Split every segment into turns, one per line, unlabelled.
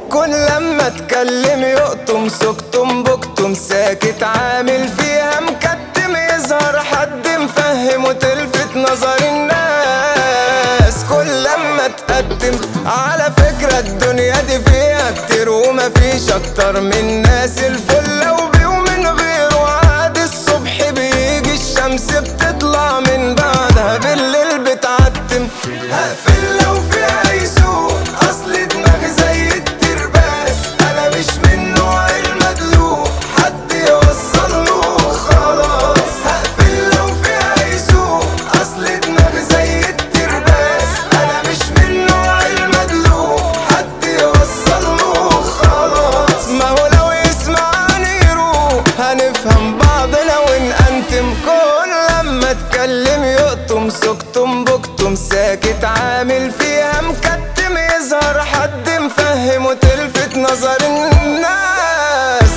كل لما اتكلم يقطم سكتم بكتم ساكت عامل فيها مكتم يظهر حد مفهم وتلفت نظر الناس كل لما اتقدم على فكرة الدنيا دي فيها كتير ومفيش اكتر من ناس الفل لو بيه ومن غيره عاد الصبح بيجي الشمس بتطلع من بعدها بالليل بتعتم هقفل لو فيها يسوق اصل دماغي زي الترباس انا مش من نوع المدلوق حد يوصل له خلاص هقفل لو فيها يسوق اصل دماغي زي الترباس انا مش من نوع المدلوق حد يوصل له خلاص ما هو لو يسمعني يروح هنفهم بعضنا ونأنتم كل لما اتكلم يقطم سكتم بكتم ساكت عامل فيها مكتم يظهر حد مفهم وتلفت نظر الناس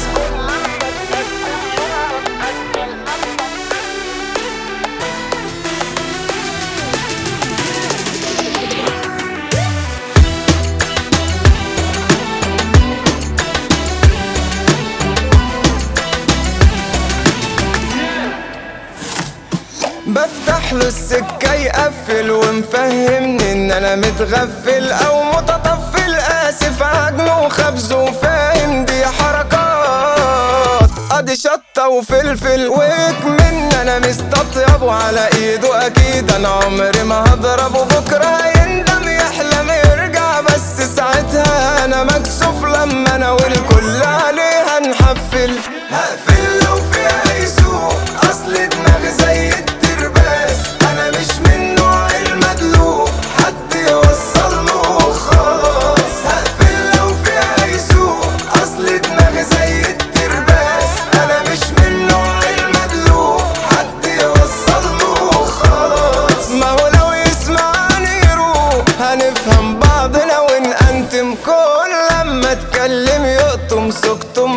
بفتح له السكة يقفل ومفهمني ان انا متغفل او متطفل اسف عجنه وخبز وفاهم دي حركات ادي شطة وفلفل وكمن انا مستطيبه على ايده اكيد انا عمري ما هضربه بكرة يندم يحلم يرجع بس ساعتها انا مكسوف لما انا والكل عليها نحفل هقفل لو فيها يسوق اصل دماغي زي الترباس انا مش من نوع المدلوق حد يوصل له خلاص هقفل لو فيها يسوق اصل دماغي زي الترباس انا مش من نوع المدلوق حد يوصل له خلاص ما هو لو يسمعني يروح هنفهم بعضنا ونأنتم كل لما اتكلم يقطم سكتم